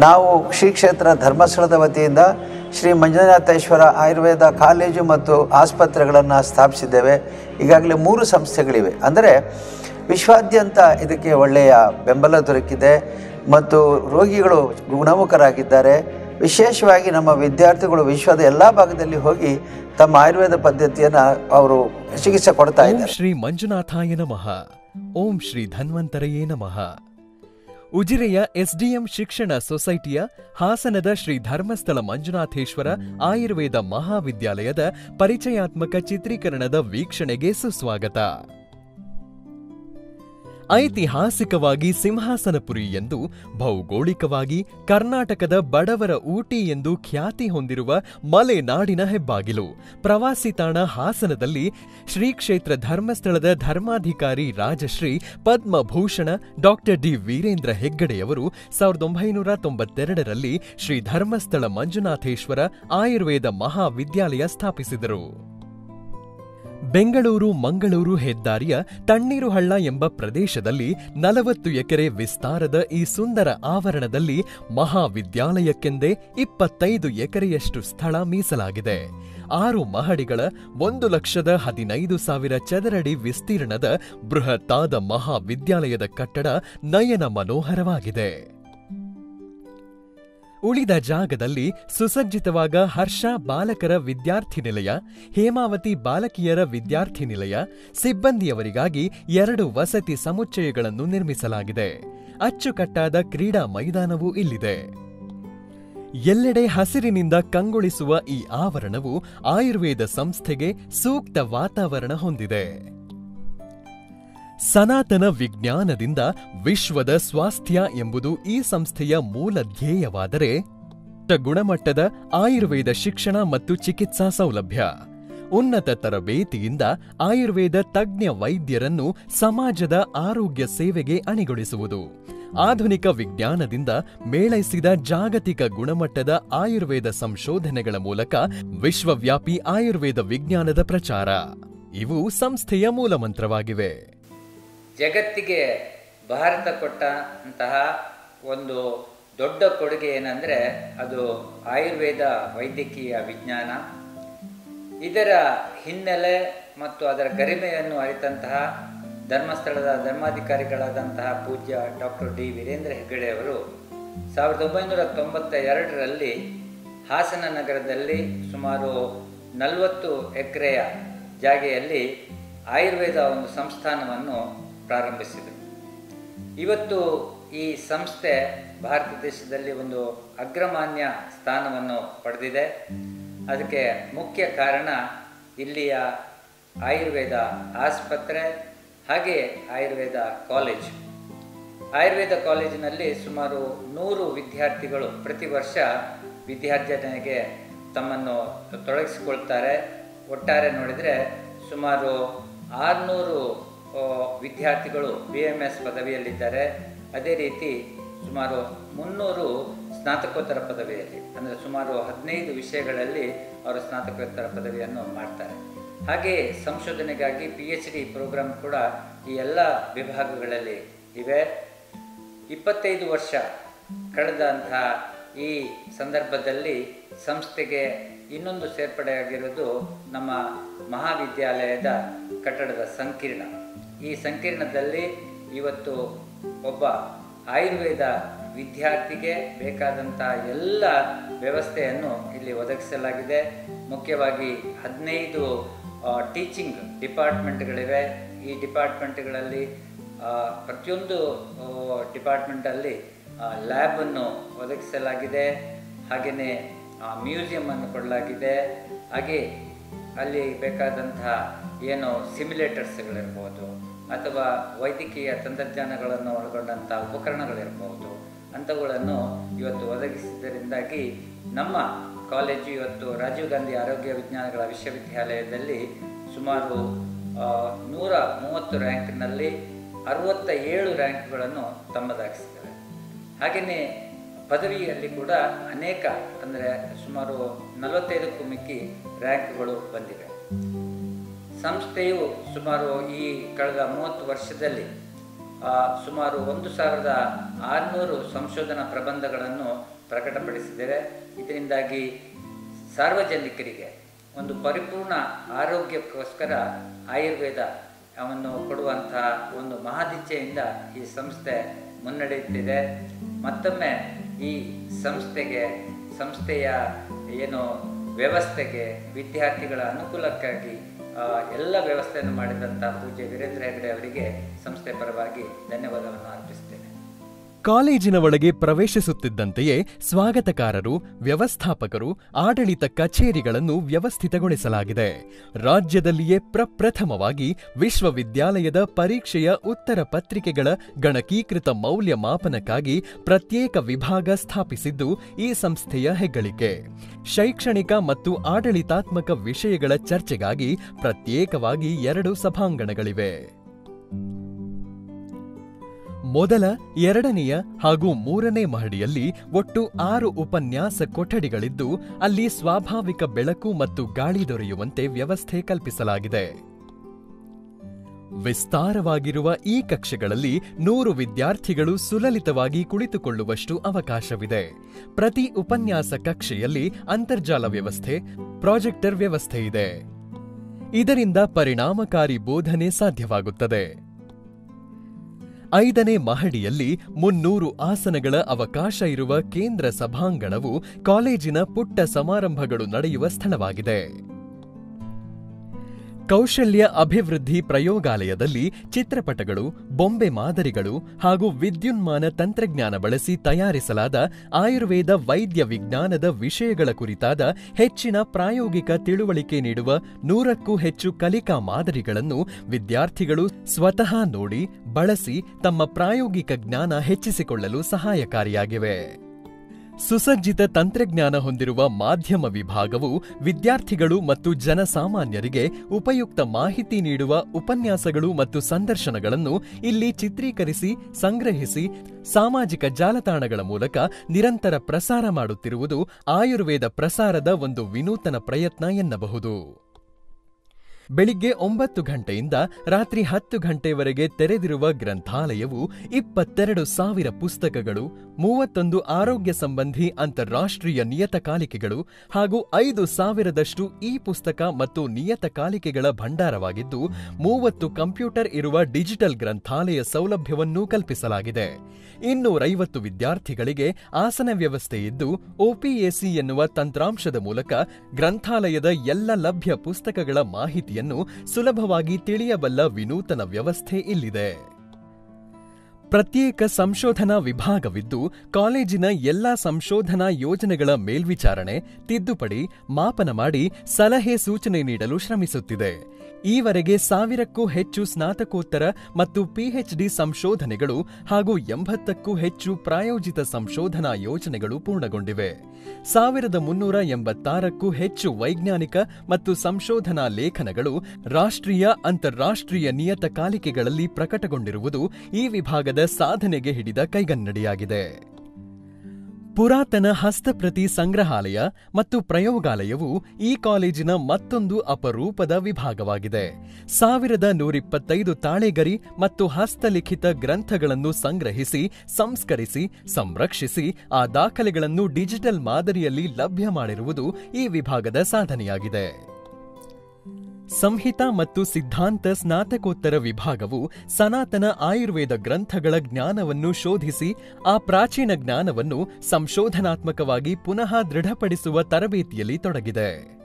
ನಾವು ಶ್ರೀ ಕ್ಷೇತ್ರ ಧರ್ಮಸ್ಥಳದ ವತಿಯಿಂದ ಶ್ರೀ ಮಂಜುನಾಥೇಶ್ವರ ಆಯುರ್ವೇದ ಕಾಲೇಜು ಮತ್ತು ಆಸ್ಪತ್ರೆಗಳನ್ನು ಸ್ಥಾಪಿಸಿದ್ದೇವೆ ಈಗಾಗಲೇ ಮೂರು ಸಂಸ್ಥೆಗಳಿವೆ ಅಂದರೆ ವಿಶ್ವಾದ್ಯಂತ ಇದಕ್ಕೆ ಒಳ್ಳೆಯ ಬೆಂಬಲ ದೊರಕಿದೆ ಮತ್ತು ರೋಗಿಗಳು ಗುಣಮುಖರಾಗಿದ್ದಾರೆ ವಿಶೇಷವಾಗಿ ನಮ್ಮ ವಿದ್ಯಾರ್ಥಿಗಳು ವಿಶ್ವದ ಎಲ್ಲ ಭಾಗದಲ್ಲಿ ಹೋಗಿ ತಮ್ಮ ಆಯುರ್ವೇದ ಪದ್ಧತಿಯನ್ನು ಅವರು ಚಿಕಿತ್ಸೆ ಕೊಡ್ತಾ ಓಂ ಇದ್ದಾರೆ ಶ್ರೀ ಮಂಜುನಾಥಾಯ ನಮಃ ಓಂ ಶ್ರೀ ಧನ್ವಂತರಯೇ ನಮಃ ಉಜಿರೆಯ ಎಸ್ಡಿಎಂ ಶಿಕ್ಷಣ ಸೊಸೈಟಿಯ ಹಾಸನದ ಶ್ರೀ ಧರ್ಮಸ್ಥಳ ಮಂಜುನಾಥೇಶ್ವರ ಆಯುರ್ವೇದ ಮಹಾವಿದ್ಯಾಲಯದ ಪರಿಚಯಾತ್ಮಕ ಚಿತ್ರೀಕರಣದ ವೀಕ್ಷಣೆಗೆ ಸುಸ್ವಾಗತ ಐತಿಹಾಸಿಕವಾಗಿ ಸಿಂಹಾಸನಪುರಿ ಎಂದು ಭೌಗೋಳಿಕವಾಗಿ ಕರ್ನಾಟಕದ ಬಡವರ ಊಟಿ ಎಂದು ಖ್ಯಾತಿ ಹೊಂದಿರುವ ಮಲೆನಾಡಿನ ಹೆಬ್ಬಾಗಿಲು ಪ್ರವಾಸಿ ತಾಣ ಹಾಸನದಲ್ಲಿ ಶ್ರೀ ಕ್ಷೇತ್ರ ಧರ್ಮಸ್ಥಳದ ಧರ್ಮಾಧಿಕಾರಿ ರಾಜಶ್ರೀ ಪದ್ಮಭೂಷಣ ಡಾಕ್ಟರ್ ಡಿ ವೀರೇಂದ್ರ ಹೆಗ್ಗಡೆಯವರು ಸಾವಿರದ ಒಂಬೈನೂರ ತೊಂಬತ್ತೆರಡರಲ್ಲಿ ಶ್ರೀ ಧರ್ಮಸ್ಥಳ ಮಂಜುನಾಥೇಶ್ವರ ಆಯುರ್ವೇದ ಮಹಾವಿದ್ಯಾಲಯ ಸ್ಥಾಪಿಸಿದರು ಬೆಂಗಳೂರು ಮಂಗಳೂರು ಹೆದ್ದಾರಿಯ ತಣ್ಣೀರುಹಳ್ಳ ಎಂಬ ಪ್ರದೇಶದಲ್ಲಿ ನಲವತ್ತು ಎಕರೆ ವಿಸ್ತಾರದ ಈ ಸುಂದರ ಆವರಣದಲ್ಲಿ ಮಹಾವಿದ್ಯಾಲಯಕ್ಕೆಂದೇ ಇಪ್ಪತ್ತೈದು ಎಕರೆಯಷ್ಟು ಸ್ಥಳ ಮೀಸಲಾಗಿದೆ ಆರು ಮಹಡಿಗಳ ಒಂದು ಲಕ್ಷದ ಹದಿನೈದು ಸಾವಿರ ಚದರಡಿ ವಿಸ್ತೀರ್ಣದ ಬೃಹತ್ತಾದ ಮಹಾವಿದ್ಯಾಲಯದ ಕಟ್ಟಡ ನಯನ ಮನೋಹರವಾಗಿದೆ ಉಳಿದ ಜಾಗದಲ್ಲಿ ಸುಸಜ್ಜಿತವಾಗ ಹರ್ಷ ಬಾಲಕರ ವಿದ್ಯಾರ್ಥಿ ನಿಲಯ ಹೇಮಾವತಿ ಬಾಲಕಿಯರ ವಿದ್ಯಾರ್ಥಿ ನಿಲಯ ಸಿಬ್ಬಂದಿಯವರಿಗಾಗಿ ಎರಡು ವಸತಿ ಸಮುಚ್ಚಯಗಳನ್ನು ನಿರ್ಮಿಸಲಾಗಿದೆ ಅಚ್ಚುಕಟ್ಟಾದ ಕ್ರೀಡಾ ಮೈದಾನವೂ ಇಲ್ಲಿದೆ ಎಲ್ಲೆಡೆ ಹಸಿರಿನಿಂದ ಕಂಗೊಳಿಸುವ ಈ ಆವರಣವು ಆಯುರ್ವೇದ ಸಂಸ್ಥೆಗೆ ಸೂಕ್ತ ವಾತಾವರಣ ಹೊಂದಿದೆ ಸನಾತನ ವಿಜ್ಞಾನದಿಂದ ವಿಶ್ವದ ಸ್ವಾಸ್ಥ್ಯ ಎಂಬುದು ಈ ಸಂಸ್ಥೆಯ ಮೂಲ ಧ್ಯೇಯವಾದರೆ ಗುಣಮಟ್ಟದ ಆಯುರ್ವೇದ ಶಿಕ್ಷಣ ಮತ್ತು ಚಿಕಿತ್ಸಾ ಸೌಲಭ್ಯ ಉನ್ನತ ತರಬೇತಿಯಿಂದ ಆಯುರ್ವೇದ ತಜ್ಞ ವೈದ್ಯರನ್ನು ಸಮಾಜದ ಆರೋಗ್ಯ ಸೇವೆಗೆ ಅಣಿಗೊಳಿಸುವುದು ಆಧುನಿಕ ವಿಜ್ಞಾನದಿಂದ ಮೇಳೈಸಿದ ಜಾಗತಿಕ ಗುಣಮಟ್ಟದ ಆಯುರ್ವೇದ ಸಂಶೋಧನೆಗಳ ಮೂಲಕ ವಿಶ್ವವ್ಯಾಪಿ ಆಯುರ್ವೇದ ವಿಜ್ಞಾನದ ಪ್ರಚಾರ ಇವು ಸಂಸ್ಥೆಯ ಮೂಲಮಂತ್ರವಾಗಿವೆ ಜಗತ್ತಿಗೆ ಭಾರತ ಕೊಟ್ಟ ಅಂತಹ ಒಂದು ದೊಡ್ಡ ಕೊಡುಗೆ ಏನಂದರೆ ಅದು ಆಯುರ್ವೇದ ವೈದ್ಯಕೀಯ ವಿಜ್ಞಾನ ಇದರ ಹಿನ್ನೆಲೆ ಮತ್ತು ಅದರ ಗರಿಮೆಯನ್ನು ಅರಿತಂತಹ ಧರ್ಮಸ್ಥಳದ ಧರ್ಮಾಧಿಕಾರಿಗಳಾದಂತಹ ಪೂಜ್ಯ ಡಾಕ್ಟರ್ ಡಿ ವೀರೇಂದ್ರ ಹೆಗ್ಗಡೆಯವರು ಸಾವಿರದ ಒಂಬೈನೂರ ತೊಂಬತ್ತ ಎರಡರಲ್ಲಿ ಹಾಸನ ನಗರದಲ್ಲಿ ಸುಮಾರು ನಲವತ್ತು ಎಕರೆಯ ಜಾಗೆಯಲ್ಲಿ ಆಯುರ್ವೇದ ಒಂದು ಸಂಸ್ಥಾನವನ್ನು ಪ್ರಾರಂಭಿಸಿದರು ಇವತ್ತು ಈ ಸಂಸ್ಥೆ ಭಾರತ ದೇಶದಲ್ಲಿ ಒಂದು ಅಗ್ರಮಾನ್ಯ ಸ್ಥಾನವನ್ನು ಪಡೆದಿದೆ ಅದಕ್ಕೆ ಮುಖ್ಯ ಕಾರಣ ಇಲ್ಲಿಯ ಆಯುರ್ವೇದ ಆಸ್ಪತ್ರೆ ಹಾಗೆ ಆಯುರ್ವೇದ ಕಾಲೇಜ್ ಆಯುರ್ವೇದ ಕಾಲೇಜಿನಲ್ಲಿ ಸುಮಾರು ನೂರು ವಿದ್ಯಾರ್ಥಿಗಳು ಪ್ರತಿ ವರ್ಷ ವಿದ್ಯಾರ್ಜನೆಗೆ ತಮ್ಮನ್ನು ತೊಡಗಿಸಿಕೊಳ್ತಾರೆ ಒಟ್ಟಾರೆ ನೋಡಿದರೆ ಸುಮಾರು ಆರುನೂರು ವಿದ್ಯಾರ್ಥಿಗಳು ಬಿ ಎಮ್ ಎಸ್ ಪದವಿಯಲ್ಲಿದ್ದಾರೆ ಅದೇ ರೀತಿ ಸುಮಾರು ಮುನ್ನೂರು ಸ್ನಾತಕೋತ್ತರ ಪದವಿಯಲ್ಲಿ ಅಂದರೆ ಸುಮಾರು ಹದಿನೈದು ವಿಷಯಗಳಲ್ಲಿ ಅವರು ಸ್ನಾತಕೋತ್ತರ ಪದವಿಯನ್ನು ಮಾಡ್ತಾರೆ ಹಾಗೆ ಸಂಶೋಧನೆಗಾಗಿ ಪಿ ಎಚ್ ಡಿ ಪ್ರೋಗ್ರಾಮ್ ಕೂಡ ಈ ಎಲ್ಲ ವಿಭಾಗಗಳಲ್ಲಿ ಇವೆ ಇಪ್ಪತ್ತೈದು ವರ್ಷ ಕಳೆದಂತಹ ಈ ಸಂದರ್ಭದಲ್ಲಿ ಸಂಸ್ಥೆಗೆ ಇನ್ನೊಂದು ಸೇರ್ಪಡೆಯಾಗಿರೋದು ನಮ್ಮ ಮಹಾವಿದ್ಯಾಲಯದ ಕಟ್ಟಡದ ಸಂಕೀರ್ಣ ಈ ಸಂಕೀರ್ಣದಲ್ಲಿ ಇವತ್ತು ಒಬ್ಬ ಆಯುರ್ವೇದ ವಿದ್ಯಾರ್ಥಿಗೆ ಬೇಕಾದಂಥ ಎಲ್ಲ ವ್ಯವಸ್ಥೆಯನ್ನು ಇಲ್ಲಿ ಒದಗಿಸಲಾಗಿದೆ ಮುಖ್ಯವಾಗಿ ಹದಿನೈದು ಟೀಚಿಂಗ್ ಡಿಪಾರ್ಟ್ಮೆಂಟ್ಗಳಿವೆ ಈ ಡಿಪಾರ್ಟ್ಮೆಂಟ್ಗಳಲ್ಲಿ ಆ, ಪ್ರತಿಯೊಂದು ಡಿಪಾರ್ಟ್ಮೆಂಟಲ್ಲಿ ಲ್ಯಾಬನ್ನು ಒದಗಿಸಲಾಗಿದೆ ಹಾಗೆಯೇ ಮ್ಯೂಸಿಯಮನ್ನು ಕೊಡಲಾಗಿದೆ ಹಾಗೆ ಅಲ್ಲಿ ಬೇಕಾದಂತಹ ಏನು ಸಿಮ್ಯುಲೇಟರ್ಸ್ಗಳಿರ್ಬೋದು ಅಥವಾ ವೈದ್ಯಕೀಯ ತಂತ್ರಜ್ಞಾನಗಳನ್ನು ಒಳಗೊಂಡಂಥ ಉಪಕರಣಗಳಿರ್ಬೋದು ಅಂಥವುಗಳನ್ನು ಇವತ್ತು ಒದಗಿಸಿದ್ದರಿಂದಾಗಿ ನಮ್ಮ ಕಾಲೇಜು ಇವತ್ತು ರಾಜೀವ್ ಗಾಂಧಿ ಆರೋಗ್ಯ ವಿಜ್ಞಾನಗಳ ವಿಶ್ವವಿದ್ಯಾಲಯದಲ್ಲಿ ಸುಮಾರು ಆ, ನೂರ ಮೂವತ್ತು ರ್ಯಾಂಕ್ನಲ್ಲಿ ಅರವತ್ತ ಏಳು ರ್ಯಾಂಕ್ಗಳನ್ನು ತಮ್ಮದಾಗಿಸಿದ್ದಾರೆ ಹಾಗೆಯೇ ಪದವಿಯಲ್ಲಿ ಕೂಡ ಅನೇಕ ಅಂದರೆ ಸುಮಾರು ನಲವತ್ತೈದಕ್ಕೂ ಮಿಕ್ಕಿ ರ್ಯಾಂಕ್ಗಳು ಬಂದಿವೆ ಸಂಸ್ಥೆಯು ಸುಮಾರು ಈ ಕಳೆದ ಮೂವತ್ತು ವರ್ಷದಲ್ಲಿ ಆ, ಸುಮಾರು ಒಂದು ಸಾವಿರದ ಆರುನೂರು ಸಂಶೋಧನಾ ಪ್ರಬಂಧಗಳನ್ನು ಪ್ರಕಟಪಡಿಸಿದ್ದೇವೆ ಇದರಿಂದಾಗಿ ಸಾರ್ವಜನಿಕರಿಗೆ ಒಂದು ಪರಿಪೂರ್ಣ ಆರೋಗ್ಯಕ್ಕೋಸ್ಕರ ಆಯುರ್ವೇದ ಅವನ್ನು ಕೊಡುವಂತಹ ಒಂದು ಮಹದಿಚ್ಛೆಯಿಂದ ಈ ಸಂಸ್ಥೆ ಮುನ್ನಡೆಯುತ್ತಿದೆ ಮತ್ತೊಮ್ಮೆ ಈ ಸಂಸ್ಥೆಗೆ ಸಂಸ್ಥೆಯ ಏನು ವ್ಯವಸ್ಥೆಗೆ ವಿದ್ಯಾರ್ಥಿಗಳ ಅನುಕೂಲಕ್ಕಾಗಿ ಆ, ಎಲ್ಲ ವ್ಯವಸ್ಥೆಯನ್ನು ಮಾಡಿದಂಥ ಪೂಜ್ಯ ವೀರೇಂದ್ರ ಹೆಗಡೆ ಅವರಿಗೆ ಸಂಸ್ಥೆ ಪರವಾಗಿ ಧನ್ಯವಾದವನ್ನು ಅರ್ಪಿಸ್ತೇನೆ ಕಾಲೇಜಿನ ಒಳಗೆ ಪ್ರವೇಶಿಸುತ್ತಿದ್ದಂತೆಯೇ ಸ್ವಾಗತಕಾರರು ವ್ಯವಸ್ಥಾಪಕರು ಆಡಳಿತ ಕಚೇರಿಗಳನ್ನು ವ್ಯವಸ್ಥಿತಗೊಳಿಸಲಾಗಿದೆ ರಾಜ್ಯದಲ್ಲಿಯೇ ಪ್ರಪ್ರಥಮವಾಗಿ ವಿಶ್ವವಿದ್ಯಾಲಯದ ಪರೀಕ್ಷೆಯ ಉತ್ತರ ಪತ್ರಿಕೆಗಳ ಗಣಕೀಕೃತ ಮೌಲ್ಯಮಾಪನಕ್ಕಾಗಿ ಪ್ರತ್ಯೇಕ ವಿಭಾಗ ಸ್ಥಾಪಿಸಿದ್ದು ಈ ಸಂಸ್ಥೆಯ ಹೆಗ್ಗಳಿಕೆ ಶೈಕ್ಷಣಿಕ ಮತ್ತು ಆಡಳಿತಾತ್ಮಕ ವಿಷಯಗಳ ಚರ್ಚೆಗಾಗಿ ಪ್ರತ್ಯೇಕವಾಗಿ ಎರಡು ಸಭಾಂಗಣಗಳಿವೆ ಮೊದಲ ಎರಡನೆಯ ಹಾಗೂ ಮೂರನೇ ಮಹಡಿಯಲ್ಲಿ ಒಟ್ಟು ಆರು ಉಪನ್ಯಾಸ ಕೊಠಡಿಗಳಿದ್ದು ಅಲ್ಲಿ ಸ್ವಾಭಾವಿಕ ಬೆಳಕು ಮತ್ತು ಗಾಳಿ ದೊರೆಯುವಂತೆ ವ್ಯವಸ್ಥೆ ಕಲ್ಪಿಸಲಾಗಿದೆ ವಿಸ್ತಾರವಾಗಿರುವ ಈ ಕಕ್ಷೆಗಳಲ್ಲಿ ನೂರು ವಿದ್ಯಾರ್ಥಿಗಳು ಸುಲಲಿತವಾಗಿ ಕುಳಿತುಕೊಳ್ಳುವಷ್ಟು ಅವಕಾಶವಿದೆ ಪ್ರತಿ ಉಪನ್ಯಾಸ ಕಕ್ಷೆಯಲ್ಲಿ ಅಂತರ್ಜಾಲ ವ್ಯವಸ್ಥೆ ಪ್ರಾಜೆಕ್ಟರ್ ವ್ಯವಸ್ಥೆ ಇದೆ ಇದರಿಂದ ಪರಿಣಾಮಕಾರಿ ಬೋಧನೆ ಸಾಧ್ಯವಾಗುತ್ತದೆ ಐದನೇ ಮಹಡಿಯಲ್ಲಿ ಮುನ್ನೂರು ಆಸನಗಳ ಅವಕಾಶ ಇರುವ ಕೇಂದ್ರ ಸಭಾಂಗಣವು ಕಾಲೇಜಿನ ಪುಟ್ಟ ಸಮಾರಂಭಗಳು ನಡೆಯುವ ಸ್ಥಳವಾಗಿದೆ ಕೌಶಲ್ಯ ಅಭಿವೃದ್ಧಿ ಪ್ರಯೋಗಾಲಯದಲ್ಲಿ ಚಿತ್ರಪಟಗಳು ಬೊಂಬೆ ಮಾದರಿಗಳು ಹಾಗೂ ವಿದ್ಯುನ್ಮಾನ ತಂತ್ರಜ್ಞಾನ ಬಳಸಿ ತಯಾರಿಸಲಾದ ಆಯುರ್ವೇದ ವೈದ್ಯ ವಿಜ್ಞಾನದ ವಿಷಯಗಳ ಕುರಿತಾದ ಹೆಚ್ಚಿನ ಪ್ರಾಯೋಗಿಕ ತಿಳುವಳಿಕೆ ನೀಡುವ ನೂರಕ್ಕೂ ಹೆಚ್ಚು ಕಲಿಕಾ ಮಾದರಿಗಳನ್ನು ವಿದ್ಯಾರ್ಥಿಗಳು ಸ್ವತಃ ನೋಡಿ ಬಳಸಿ ತಮ್ಮ ಪ್ರಾಯೋಗಿಕ ಜ್ಞಾನ ಹೆಚ್ಚಿಸಿಕೊಳ್ಳಲು ಸಹಾಯಕಾರಿಯಾಗಿವೆ ಸುಸಜ್ಜಿತ ತಂತ್ರಜ್ಞಾನ ಹೊಂದಿರುವ ಮಾಧ್ಯಮ ವಿಭಾಗವು ವಿದ್ಯಾರ್ಥಿಗಳು ಮತ್ತು ಜನಸಾಮಾನ್ಯರಿಗೆ ಉಪಯುಕ್ತ ಮಾಹಿತಿ ನೀಡುವ ಉಪನ್ಯಾಸಗಳು ಮತ್ತು ಸಂದರ್ಶನಗಳನ್ನು ಇಲ್ಲಿ ಚಿತ್ರೀಕರಿಸಿ ಸಂಗ್ರಹಿಸಿ ಸಾಮಾಜಿಕ ಜಾಲತಾಣಗಳ ಮೂಲಕ ನಿರಂತರ ಪ್ರಸಾರ ಮಾಡುತ್ತಿರುವುದು ಆಯುರ್ವೇದ ಪ್ರಸಾರದ ಒಂದು ವಿನೂತನ ಪ್ರಯತ್ನ ಎನ್ನಬಹುದು ಬೆಳಿಗ್ಗೆ ಒಂಬತ್ತು ಗಂಟೆಯಿಂದ ರಾತ್ರಿ ಹತ್ತು ಗಂಟೆವರೆಗೆ ತೆರೆದಿರುವ ಗ್ರಂಥಾಲಯವು ಇಪ್ಪತ್ತೆರಡು ಸಾವಿರ ಪುಸ್ತಕಗಳು ಮೂವತ್ತೊಂದು ಆರೋಗ್ಯ ಸಂಬಂಧಿ ಅಂತಾರಾಷ್ಟ್ರೀಯ ನಿಯತಕಾಲಿಕೆಗಳು ಹಾಗೂ ಐದು ಸಾವಿರದಷ್ಟು ಈ ಪುಸ್ತಕ ಮತ್ತು ನಿಯತಕಾಲಿಕೆಗಳ ಭಂಡಾರವಾಗಿದ್ದು ಮೂವತ್ತು ಕಂಪ್ಯೂಟರ್ ಇರುವ ಡಿಜಿಟಲ್ ಗ್ರಂಥಾಲಯ ಸೌಲಭ್ಯವನ್ನೂ ಕಲ್ಪಿಸಲಾಗಿದೆ ಇನ್ನೂರೈವತ್ತು ವಿದ್ಯಾರ್ಥಿಗಳಿಗೆ ಆಸನ ವ್ಯವಸ್ಥೆ ಇದ್ದು ಒಪಿಎಸಿ ಎನ್ನುವ ತಂತ್ರಾಂಶದ ಮೂಲಕ ಗ್ರಂಥಾಲಯದ ಎಲ್ಲ ಲಭ್ಯ ಪುಸ್ತಕಗಳ ಮಾಹಿತಿಯನ್ನು ಸುಲಭವಾಗಿ ತಿಳಿಯಬಲ್ಲ ವಿನೂತನ ವ್ಯವಸ್ಥೆ ಇಲ್ಲಿದೆ ಪ್ರತ್ಯೇಕ ಸಂಶೋಧನಾ ವಿಭಾಗವಿದ್ದು ಕಾಲೇಜಿನ ಎಲ್ಲಾ ಸಂಶೋಧನಾ ಯೋಜನೆಗಳ ಮೇಲ್ವಿಚಾರಣೆ ತಿದ್ದುಪಡಿ ಮಾಪನ ಮಾಡಿ ಸಲಹೆ ಸೂಚನೆ ನೀಡಲು ಶ್ರಮಿಸುತ್ತಿದೆ ಈವರೆಗೆ ಸಾವಿರಕ್ಕೂ ಹೆಚ್ಚು ಸ್ನಾತಕೋತ್ತರ ಮತ್ತು ಪಿಎಚ್ಡಿ ಸಂಶೋಧನೆಗಳು ಹಾಗೂ ಎಂಬತ್ತಕ್ಕೂ ಹೆಚ್ಚು ಪ್ರಾಯೋಜಿತ ಸಂಶೋಧನಾ ಯೋಜನೆಗಳು ಪೂರ್ಣಗೊಂಡಿವೆ ಸಾವಿರದ ಮುನ್ನೂರ ಎಂಬತ್ತಾರಕ್ಕೂ ಹೆಚ್ಚು ವೈಜ್ಞಾನಿಕ ಮತ್ತು ಸಂಶೋಧನಾ ಲೇಖನಗಳು ರಾಷ್ಟ್ರೀಯ ಅಂತಾರಾಷ್ಟ್ರೀಯ ನಿಯತಕಾಲಿಕೆಗಳಲ್ಲಿ ಪ್ರಕಟಗೊಂಡಿರುವುದು ಈ ವಿಭಾಗದ ಸಾಧನೆಗೆ ಹಿಡಿದ ಕೈಗನ್ನಡಿಯಾಗಿದೆ ಪುರಾತನ ಹಸ್ತಪ್ರತಿ ಸಂಗ್ರಹಾಲಯ ಮತ್ತು ಪ್ರಯೋಗಾಲಯವು ಈ ಕಾಲೇಜಿನ ಮತ್ತೊಂದು ಅಪರೂಪದ ವಿಭಾಗವಾಗಿದೆ ಸಾವಿರದ ನೂರಿಪ್ಪತ್ತೈದು ತಾಳೆಗರಿ ಮತ್ತು ಹಸ್ತಲಿಖಿತ ಗ್ರಂಥಗಳನ್ನು ಸಂಗ್ರಹಿಸಿ ಸಂಸ್ಕರಿಸಿ ಸಂರಕ್ಷಿಸಿ ಆ ದಾಖಲೆಗಳನ್ನು ಡಿಜಿಟಲ್ ಮಾದರಿಯಲ್ಲಿ ಲಭ್ಯ ಮಾಡಿರುವುದು ಈ ವಿಭಾಗದ ಸಾಧನೆಯಾಗಿದೆ ಸಂಹಿತ ಮತ್ತು ಸಿದ್ಧಾಂತ ಸ್ನಾತಕೋತ್ತರ ವಿಭಾಗವು ಸನಾತನ ಆಯುರ್ವೇದ ಗ್ರಂಥಗಳ ಜ್ಞಾನವನ್ನು ಶೋಧಿಸಿ ಆ ಪ್ರಾಚೀನ ಜ್ಞಾನವನ್ನು ಸಂಶೋಧನಾತ್ಮಕವಾಗಿ ಪುನಃ ದೃಢಪಡಿಸುವ ತರಬೇತಿಯಲ್ಲಿ ತೊಡಗಿದೆ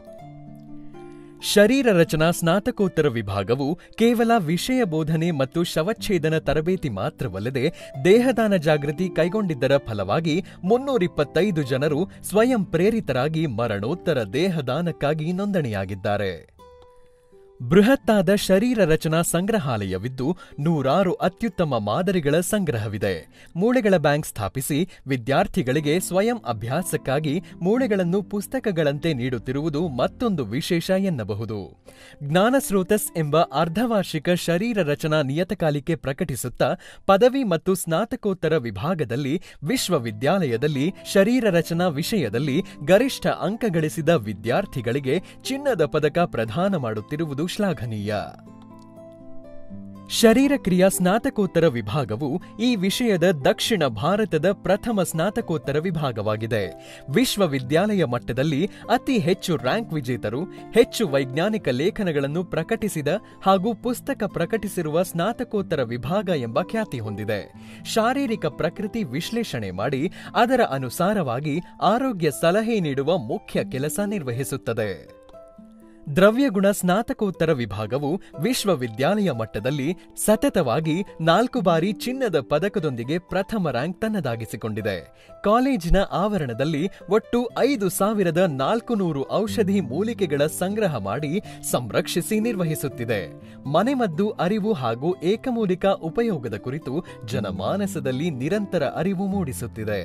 ಶರೀರ ರಚನಾ ಸ್ನಾತಕೋತ್ತರ ವಿಭಾಗವು ಕೇವಲ ವಿಷಯ ಬೋಧನೆ ಮತ್ತು ಶವಚ್ಛೇದನ ತರಬೇತಿ ಮಾತ್ರವಲ್ಲದೆ ದೇಹದಾನ ಜಾಗೃತಿ ಕೈಗೊಂಡಿದ್ದರ ಫಲವಾಗಿ ಮುನ್ನೂರಿಪ್ಪತ್ತೈದು ಜನರು ಸ್ವಯಂ ಪ್ರೇರಿತರಾಗಿ ಮರಣೋತ್ತರ ದೇಹದಾನಕ್ಕಾಗಿ ನೋಂದಣಿಯಾಗಿದ್ದಾರೆ ಬೃಹತ್ತಾದ ಶರೀರ ರಚನಾ ಸಂಗ್ರಹಾಲಯವಿದ್ದು ನೂರಾರು ಅತ್ಯುತ್ತಮ ಮಾದರಿಗಳ ಸಂಗ್ರಹವಿದೆ ಮೂಳೆಗಳ ಬ್ಯಾಂಕ್ ಸ್ಥಾಪಿಸಿ ವಿದ್ಯಾರ್ಥಿಗಳಿಗೆ ಸ್ವಯಂ ಅಭ್ಯಾಸಕ್ಕಾಗಿ ಮೂಳೆಗಳನ್ನು ಪುಸ್ತಕಗಳಂತೆ ನೀಡುತ್ತಿರುವುದು ಮತ್ತೊಂದು ವಿಶೇಷ ಎನ್ನಬಹುದು ಜ್ಞಾನಸ್ರೋತಸ್ ಎಂಬ ಅರ್ಧವಾರ್ಷಿಕ ಶರೀರ ರಚನಾ ನಿಯತಕಾಲಿಕೆ ಪ್ರಕಟಿಸುತ್ತಾ ಪದವಿ ಮತ್ತು ಸ್ನಾತಕೋತ್ತರ ವಿಭಾಗದಲ್ಲಿ ವಿಶ್ವವಿದ್ಯಾಲಯದಲ್ಲಿ ಶರೀರ ರಚನಾ ವಿಷಯದಲ್ಲಿ ಗರಿಷ್ಠ ಅಂಕ ಗಳಿಸಿದ ವಿದ್ಯಾರ್ಥಿಗಳಿಗೆ ಚಿನ್ನದ ಪದಕ ಪ್ರದಾನ ಮಾಡುತ್ತಿರುವುದು ಶ್ಲಾಘನೀಯ ಶರೀರಕ್ರಿಯಾ ಸ್ನಾತಕೋತ್ತರ ವಿಭಾಗವು ಈ ವಿಷಯದ ದಕ್ಷಿಣ ಭಾರತದ ಪ್ರಥಮ ಸ್ನಾತಕೋತ್ತರ ವಿಭಾಗವಾಗಿದೆ ವಿಶ್ವವಿದ್ಯಾಲಯ ಮಟ್ಟದಲ್ಲಿ ಅತಿ ಹೆಚ್ಚು ರ್ಯಾಂಕ್ ವಿಜೇತರು ಹೆಚ್ಚು ವೈಜ್ಞಾನಿಕ ಲೇಖನಗಳನ್ನು ಪ್ರಕಟಿಸಿದ ಹಾಗೂ ಪುಸ್ತಕ ಪ್ರಕಟಿಸಿರುವ ಸ್ನಾತಕೋತ್ತರ ವಿಭಾಗ ಎಂಬ ಖ್ಯಾತಿ ಹೊಂದಿದೆ ಶಾರೀರಿಕ ಪ್ರಕೃತಿ ವಿಶ್ಲೇಷಣೆ ಮಾಡಿ ಅದರ ಅನುಸಾರವಾಗಿ ಆರೋಗ್ಯ ಸಲಹೆ ನೀಡುವ ಮುಖ್ಯ ಕೆಲಸ ನಿರ್ವಹಿಸುತ್ತದೆ ದ್ರವ್ಯಗುಣ ಸ್ನಾತಕೋತ್ತರ ವಿಭಾಗವು ವಿಶ್ವವಿದ್ಯಾಲಯ ಮಟ್ಟದಲ್ಲಿ ಸತತವಾಗಿ ನಾಲ್ಕು ಬಾರಿ ಚಿನ್ನದ ಪದಕದೊಂದಿಗೆ ಪ್ರಥಮ ರ್ಯಾಂಕ್ ತನ್ನದಾಗಿಸಿಕೊಂಡಿದೆ ಕಾಲೇಜಿನ ಆವರಣದಲ್ಲಿ ಒಟ್ಟು ಐದು ಸಾವಿರದ ನಾಲ್ಕು ನೂರು ಔಷಧಿ ಮೂಲಿಕೆಗಳ ಸಂಗ್ರಹ ಮಾಡಿ ಸಂರಕ್ಷಿಸಿ ನಿರ್ವಹಿಸುತ್ತಿದೆ ಮನೆಮದ್ದು ಅರಿವು ಹಾಗೂ ಏಕಮೂಲಿಕ ಉಪಯೋಗದ ಕುರಿತು ಜನಮಾನಸದಲ್ಲಿ ನಿರಂತರ ಅರಿವು ಮೂಡಿಸುತ್ತಿದೆ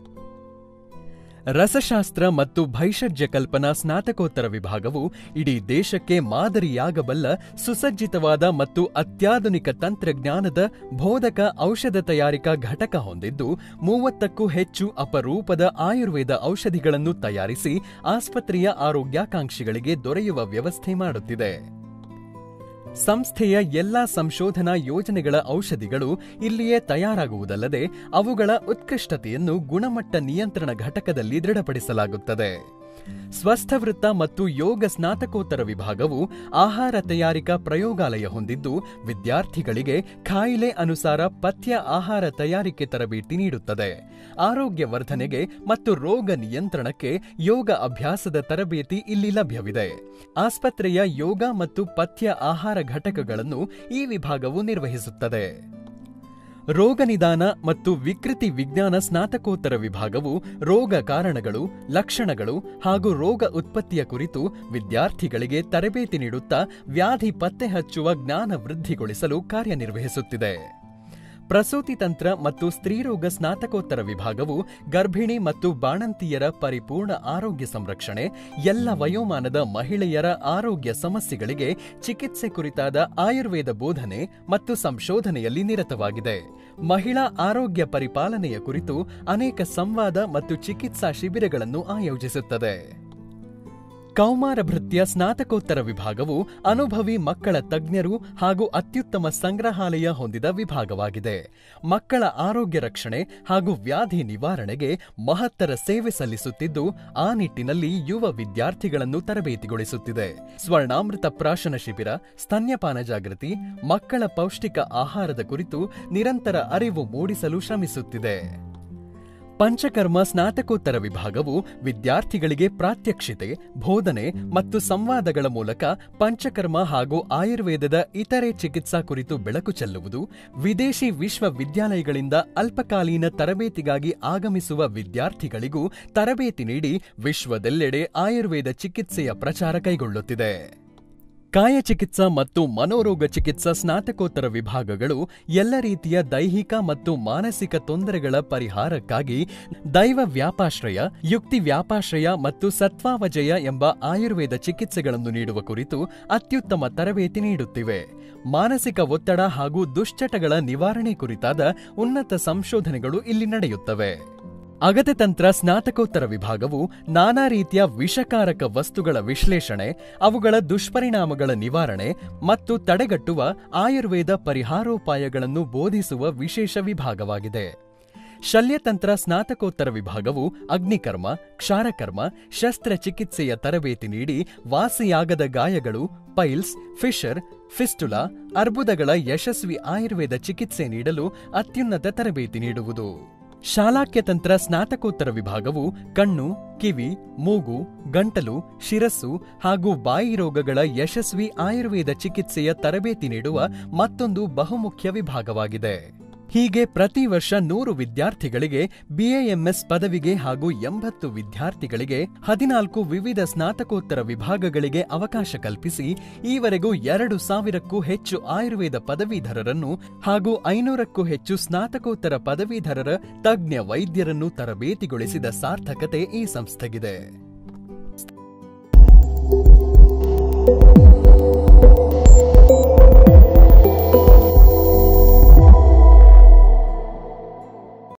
ರಸಶಾಸ್ತ್ರ ಮತ್ತು ಭೈಷಜ್ಯ ಕಲ್ಪನಾ ಸ್ನಾತಕೋತ್ತರ ವಿಭಾಗವು ಇಡೀ ದೇಶಕ್ಕೆ ಮಾದರಿಯಾಗಬಲ್ಲ ಸುಸಜ್ಜಿತವಾದ ಮತ್ತು ಅತ್ಯಾಧುನಿಕ ತಂತ್ರಜ್ಞಾನದ ಬೋಧಕ ಔಷಧ ತಯಾರಿಕಾ ಘಟಕ ಹೊಂದಿದ್ದು ಮೂವತ್ತಕ್ಕೂ ಹೆಚ್ಚು ಅಪರೂಪದ ಆಯುರ್ವೇದ ಔಷಧಿಗಳನ್ನು ತಯಾರಿಸಿ ಆಸ್ಪತ್ರೆಯ ಆರೋಗ್ಯಾಕಾಂಕ್ಷಿಗಳಿಗೆ ದೊರೆಯುವ ವ್ಯವಸ್ಥೆ ಮಾಡುತ್ತಿದೆ ಸಂಸ್ಥೆಯ ಎಲ್ಲಾ ಸಂಶೋಧನಾ ಯೋಜನೆಗಳ ಔಷಧಿಗಳು ಇಲ್ಲಿಯೇ ತಯಾರಾಗುವುದಲ್ಲದೆ ಅವುಗಳ ಉತ್ಕೃಷ್ಟತೆಯನ್ನು ಗುಣಮಟ್ಟ ನಿಯಂತ್ರಣ ಘಟಕದಲ್ಲಿ ದೃಢಪಡಿಸಲಾಗುತ್ತದೆ ಸ್ವಸ್ಥವೃತ್ತ ಮತ್ತು ಯೋಗ ಸ್ನಾತಕೋತ್ತರ ವಿಭಾಗವು ಆಹಾರ ತಯಾರಿಕಾ ಪ್ರಯೋಗಾಲಯ ಹೊಂದಿದ್ದು ವಿದ್ಯಾರ್ಥಿಗಳಿಗೆ ಖಾಯಿಲೆ ಅನುಸಾರ ಪಥ್ಯ ಆಹಾರ ತಯಾರಿಕೆ ತರಬೇತಿ ನೀಡುತ್ತದೆ ಆರೋಗ್ಯ ವರ್ಧನೆಗೆ ಮತ್ತು ರೋಗ ನಿಯಂತ್ರಣಕ್ಕೆ ಯೋಗ ಅಭ್ಯಾಸದ ತರಬೇತಿ ಇಲ್ಲಿ ಲಭ್ಯವಿದೆ ಆಸ್ಪತ್ರೆಯ ಯೋಗ ಮತ್ತು ಪಥ್ಯ ಆಹಾರ ಘಟಕಗಳನ್ನು ಈ ವಿಭಾಗವು ನಿರ್ವಹಿಸುತ್ತದೆ ರೋಗ ನಿದಾನ ಮತ್ತು ವಿಕೃತಿ ವಿಜ್ಞಾನ ಸ್ನಾತಕೋತ್ತರ ವಿಭಾಗವು ರೋಗ ಕಾರಣಗಳು ಲಕ್ಷಣಗಳು ಹಾಗೂ ರೋಗ ಉತ್ಪತ್ತಿಯ ಕುರಿತು ವಿದ್ಯಾರ್ಥಿಗಳಿಗೆ ತರಬೇತಿ ನೀಡುತ್ತಾ ವ್ಯಾಧಿ ಪತ್ತೆ ಹಚ್ಚುವ ಜ್ಞಾನ ವೃದ್ಧಿಗೊಳಿಸಲು ಕಾರ್ಯನಿರ್ವಹಿಸುತ್ತಿದೆ ಪ್ರಸೂತಿ ತಂತ್ರ ಮತ್ತು ಸ್ತ್ರೀರೋಗ ಸ್ನಾತಕೋತ್ತರ ವಿಭಾಗವು ಗರ್ಭಿಣಿ ಮತ್ತು ಬಾಣಂತಿಯರ ಪರಿಪೂರ್ಣ ಆರೋಗ್ಯ ಸಂರಕ್ಷಣೆ ಎಲ್ಲ ವಯೋಮಾನದ ಮಹಿಳೆಯರ ಆರೋಗ್ಯ ಸಮಸ್ಯೆಗಳಿಗೆ ಚಿಕಿತ್ಸೆ ಕುರಿತಾದ ಆಯುರ್ವೇದ ಬೋಧನೆ ಮತ್ತು ಸಂಶೋಧನೆಯಲ್ಲಿ ನಿರತವಾಗಿದೆ ಮಹಿಳಾ ಆರೋಗ್ಯ ಪರಿಪಾಲನೆಯ ಕುರಿತು ಅನೇಕ ಸಂವಾದ ಮತ್ತು ಚಿಕಿತ್ಸಾ ಶಿಬಿರಗಳನ್ನು ಆಯೋಜಿಸುತ್ತದೆ ಕೌಮಾರ ಭೃತ್ಯ ಸ್ನಾತಕೋತ್ತರ ವಿಭಾಗವು ಅನುಭವಿ ಮಕ್ಕಳ ತಜ್ಞರು ಹಾಗೂ ಅತ್ಯುತ್ತಮ ಸಂಗ್ರಹಾಲಯ ಹೊಂದಿದ ವಿಭಾಗವಾಗಿದೆ ಮಕ್ಕಳ ಆರೋಗ್ಯ ರಕ್ಷಣೆ ಹಾಗೂ ವ್ಯಾಧಿ ನಿವಾರಣೆಗೆ ಮಹತ್ತರ ಸೇವೆ ಸಲ್ಲಿಸುತ್ತಿದ್ದು ಆ ನಿಟ್ಟಿನಲ್ಲಿ ಯುವ ವಿದ್ಯಾರ್ಥಿಗಳನ್ನು ತರಬೇತಿಗೊಳಿಸುತ್ತಿದೆ ಸ್ವರ್ಣಾಮೃತ ಪ್ರಾಶನ ಶಿಬಿರ ಸ್ತನ್ಯಪಾನ ಜಾಗೃತಿ ಮಕ್ಕಳ ಪೌಷ್ಟಿಕ ಆಹಾರದ ಕುರಿತು ನಿರಂತರ ಅರಿವು ಮೂಡಿಸಲು ಶ್ರಮಿಸುತ್ತಿದೆ ಪಂಚಕರ್ಮ ಸ್ನಾತಕೋತ್ತರ ವಿಭಾಗವು ವಿದ್ಯಾರ್ಥಿಗಳಿಗೆ ಪ್ರಾತ್ಯಕ್ಷಿತೆ ಬೋಧನೆ ಮತ್ತು ಸಂವಾದಗಳ ಮೂಲಕ ಪಂಚಕರ್ಮ ಹಾಗೂ ಆಯುರ್ವೇದದ ಇತರೆ ಚಿಕಿತ್ಸಾ ಕುರಿತು ಬೆಳಕು ಚೆಲ್ಲುವುದು ವಿದೇಶಿ ವಿಶ್ವವಿದ್ಯಾಲಯಗಳಿಂದ ಅಲ್ಪಕಾಲೀನ ತರಬೇತಿಗಾಗಿ ಆಗಮಿಸುವ ವಿದ್ಯಾರ್ಥಿಗಳಿಗೂ ತರಬೇತಿ ನೀಡಿ ವಿಶ್ವದೆಲ್ಲೆಡೆ ಆಯುರ್ವೇದ ಚಿಕಿತ್ಸೆಯ ಪ್ರಚಾರ ಕೈಗೊಳ್ಳುತ್ತಿದೆ ಕಾಯಚಿಕಿತ್ಸಾ ಮತ್ತು ಮನೋರೋಗ ಚಿಕಿತ್ಸಾ ಸ್ನಾತಕೋತ್ತರ ವಿಭಾಗಗಳು ಎಲ್ಲ ರೀತಿಯ ದೈಹಿಕ ಮತ್ತು ಮಾನಸಿಕ ತೊಂದರೆಗಳ ಪರಿಹಾರಕ್ಕಾಗಿ ದೈವ ವ್ಯಾಪಾಶ್ರಯ ಯುಕ್ತಿ ವ್ಯಾಪಾಶ್ರಯ ಮತ್ತು ಸತ್ವಾವಜಯ ಎಂಬ ಆಯುರ್ವೇದ ಚಿಕಿತ್ಸೆಗಳನ್ನು ನೀಡುವ ಕುರಿತು ಅತ್ಯುತ್ತಮ ತರಬೇತಿ ನೀಡುತ್ತಿವೆ ಮಾನಸಿಕ ಒತ್ತಡ ಹಾಗೂ ದುಶ್ಚಟಗಳ ನಿವಾರಣೆ ಕುರಿತಾದ ಉನ್ನತ ಸಂಶೋಧನೆಗಳು ಇಲ್ಲಿ ನಡೆಯುತ್ತವೆ ಅಗತ್ಯತಂತ್ರ ಸ್ನಾತಕೋತ್ತರ ವಿಭಾಗವು ನಾನಾ ರೀತಿಯ ವಿಷಕಾರಕ ವಸ್ತುಗಳ ವಿಶ್ಲೇಷಣೆ ಅವುಗಳ ದುಷ್ಪರಿಣಾಮಗಳ ನಿವಾರಣೆ ಮತ್ತು ತಡೆಗಟ್ಟುವ ಆಯುರ್ವೇದ ಪರಿಹಾರೋಪಾಯಗಳನ್ನು ಬೋಧಿಸುವ ವಿಶೇಷ ವಿಭಾಗವಾಗಿದೆ ಶಲ್ಯತಂತ್ರ ಸ್ನಾತಕೋತ್ತರ ವಿಭಾಗವು ಅಗ್ನಿಕರ್ಮ ಕ್ಷಾರಕರ್ಮ ಶಸ್ತ್ರಚಿಕಿತ್ಸೆಯ ತರಬೇತಿ ನೀಡಿ ವಾಸಿಯಾಗದ ಗಾಯಗಳು ಪೈಲ್ಸ್ ಫಿಶರ್ ಫಿಸ್ಟುಲಾ ಅರ್ಬುದಗಳ ಯಶಸ್ವಿ ಆಯುರ್ವೇದ ಚಿಕಿತ್ಸೆ ನೀಡಲು ಅತ್ಯುನ್ನತ ತರಬೇತಿ ನೀಡುವುದು ಶಾಲಾಕ್ಯತಂತ್ರ ಸ್ನಾತಕೋತ್ತರ ವಿಭಾಗವು ಕಣ್ಣು ಕಿವಿ ಮೂಗು ಗಂಟಲು ಶಿರಸ್ಸು ಹಾಗೂ ಬಾಯಿ ರೋಗಗಳ ಯಶಸ್ವಿ ಆಯುರ್ವೇದ ಚಿಕಿತ್ಸೆಯ ತರಬೇತಿ ನೀಡುವ ಮತ್ತೊಂದು ಬಹುಮುಖ್ಯ ವಿಭಾಗವಾಗಿದೆ ಹೀಗೆ ಪ್ರತಿ ವರ್ಷ ನೂರು ವಿದ್ಯಾರ್ಥಿಗಳಿಗೆ ಬಿಎಎಂಎಸ್ ಪದವಿಗೆ ಹಾಗೂ ಎಂಬತ್ತು ವಿದ್ಯಾರ್ಥಿಗಳಿಗೆ ಹದಿನಾಲ್ಕು ವಿವಿಧ ಸ್ನಾತಕೋತ್ತರ ವಿಭಾಗಗಳಿಗೆ ಅವಕಾಶ ಕಲ್ಪಿಸಿ ಈವರೆಗೂ ಎರಡು ಸಾವಿರಕ್ಕೂ ಹೆಚ್ಚು ಆಯುರ್ವೇದ ಪದವೀಧರರನ್ನು ಹಾಗೂ ಐನೂರಕ್ಕೂ ಹೆಚ್ಚು ಸ್ನಾತಕೋತ್ತರ ಪದವೀಧರರ ತಜ್ಞ ವೈದ್ಯರನ್ನು ತರಬೇತಿಗೊಳಿಸಿದ ಸಾರ್ಥಕತೆ ಈ ಸಂಸ್ಥೆಗಿದೆ